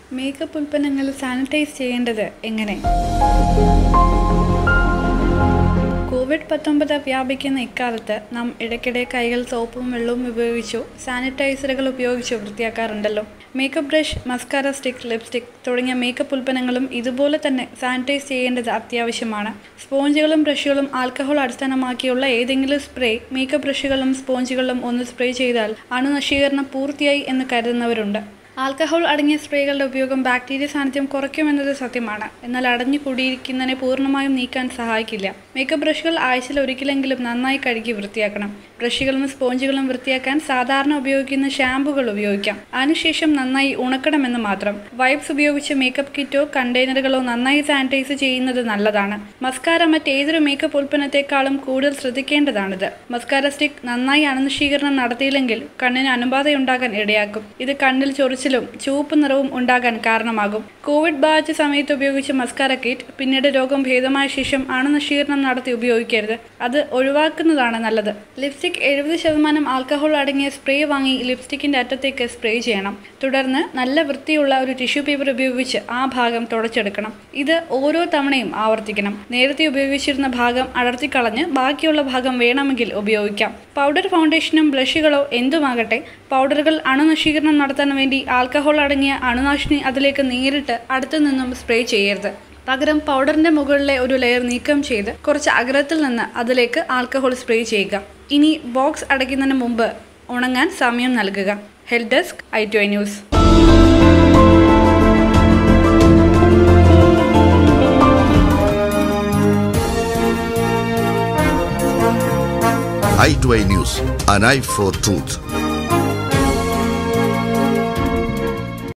Makeup ഉൽപ്പന്നങ്ങൾ sanitise ചെയ്യേണ്ടത് എങ്ങനെ കോവിഡ് പത്തൊമ്പത് വ്യാപിക്കുന്ന ഇക്കാലത്ത് നാം ഇടയ്ക്കിടെ കൈകൾ സോപ്പും വെള്ളവും ഉപയോഗിച്ചോ സാനിറ്റൈസറുകൾ ഉപയോഗിച്ചോ വൃത്തിയാക്കാറുണ്ടല്ലോ makeup brush mascara stick lipstick തുടങ്ങിയ മേക്കപ്പ് ഉൽപ്പന്നങ്ങളും ഇതുപോലെ തന്നെ സാനിറ്റൈസ് ചെയ്യേണ്ടത് അത്യാവശ്യമാണ് സ്പോഞ്ചുകളും ബ്രഷുകളും ആൽക്കഹോൾ അടിസ്ഥാനമാക്കിയുള്ള ഏതെങ്കിലും സ്പ്രേ മേക്കപ്പ് ബ്രഷുകളും സ്പോഞ്ചുകളും ഒന്ന് സ്പ്രേ ചെയ്താൽ അണുനശീകരണം പൂർത്തിയായി എന്ന് കരുതുന്നവരുണ്ട് ആൽക്കഹോൾ അടങ്ങിയ സ്പ്രേകളുടെ ഉപയോഗം ബാക്ടീരിയ സാന്നിധ്യം കുറയ്ക്കുമെന്നത് സത്യമാണ് എന്നാൽ അടഞ്ഞു കൂടിയിരിക്കുന്നതിനെ പൂർണ്ണമായും നീക്കാൻ സഹായിക്കില്ല മേക്കപ്പ് ബ്രഷുകൾ ആഴ്ചയിൽ ഒരിക്കലെങ്കിലും നന്നായി കഴുകി വൃത്തിയാക്കണം ബ്രഷുകളും സ്പോഞ്ചുകളും വൃത്തിയാക്കാൻ സാധാരണ ഉപയോഗിക്കുന്ന ഷാമ്പുകൾ ഉപയോഗിക്കാം അതിനുശേഷം നന്നായി ഉണക്കണമെന്ന് മാത്രം വൈപ്സ് ഉപയോഗിച്ച് മേക്കപ്പ് കിറ്റോ കണ്ടെയ്നറുകളോ നന്നായി സാനിറ്റൈസ് ചെയ്യുന്നത് നല്ലതാണ് മസ്കാര മറ്റേതൊരു മേക്കപ്പ് ഉൽപ്പന്നത്തെക്കാളും കൂടുതൽ ശ്രദ്ധിക്കേണ്ടതാണിത് മസ്കാര സ്റ്റിക്ക് നന്നായി അണുനശീകരണം നടത്തിയില്ലെങ്കിൽ കണ്ണിന് അണുബാധയുണ്ടാകാൻ ഇടയാക്കും ഇത് കണ്ണിൽ ചൊറിച്ചിലും ചുവപ്പ് നിറവും ഉണ്ടാകാൻ കാരണമാകും കോവിഡ് ബാധിച്ച സമയത്ത് ഉപയോഗിച്ച മസ്കാര കിറ്റ് പിന്നീട് രോഗം ഭേദമായ ശേഷം അണുനശീകരണം നടത്തി ഉപയോഗിക്കരുത് അത് ഒഴിവാക്കുന്നതാണ് നല്ലത് ലിപ്സ്റ്റിക് എഴുപത് ശതമാനം ആൽക്കഹോൾ അടങ്ങിയ സ്പ്രേ വാങ്ങി ലിപ്സ്റ്റിക്കിന്റെ അറ്റത്തേക്ക് സ്പ്രേ ചെയ്യണം തുടർന്ന് നല്ല വൃത്തിയുള്ള ഒരു ടിഷ്യൂ പേപ്പർ ഉപയോഗിച്ച് ആ ഭാഗം തുടച്ചെടുക്കണം ഇത് ഓരോ തവണയും ആവർത്തിക്കണം നേരത്തെ ഉപയോഗിച്ചിരുന്ന ഭാഗം അടർത്തിക്കളഞ്ഞ് ബാക്കിയുള്ള ഭാഗം വേണമെങ്കിൽ ഉപയോഗിക്കാം പൗഡർ ഫൗണ്ടേഷനും ബ്ലഷുകളോ എന്തുമാകട്ടെ പൗഡറുകൾ അണുനശീകരണം നടത്താൻ വേണ്ടി ആൽക്കഹോൾ അടങ്ങിയ അണുനാശിനി അതിലേക്ക് നേരിട്ട് അടുത്തു നിന്നും സ്പ്രേ ചെയ്യരുത് പകരം പൗഡറിന്റെ മുകളിലെ ഒരു ലെയർ നീക്കം ചെയ്ത് കുറച്ച് അഗ്രത്തിൽ നിന്ന് അതിലേക്ക് ആൽക്കഹോൾ സ്പ്രേ ചെയ്യുക ഇനി ബോക്സ് അടയ്ക്കുന്നതിന് മുമ്പ് ഉണങ്ങാൻ സമയം നൽകുക health desk I two I News i2i News, an eye for truth.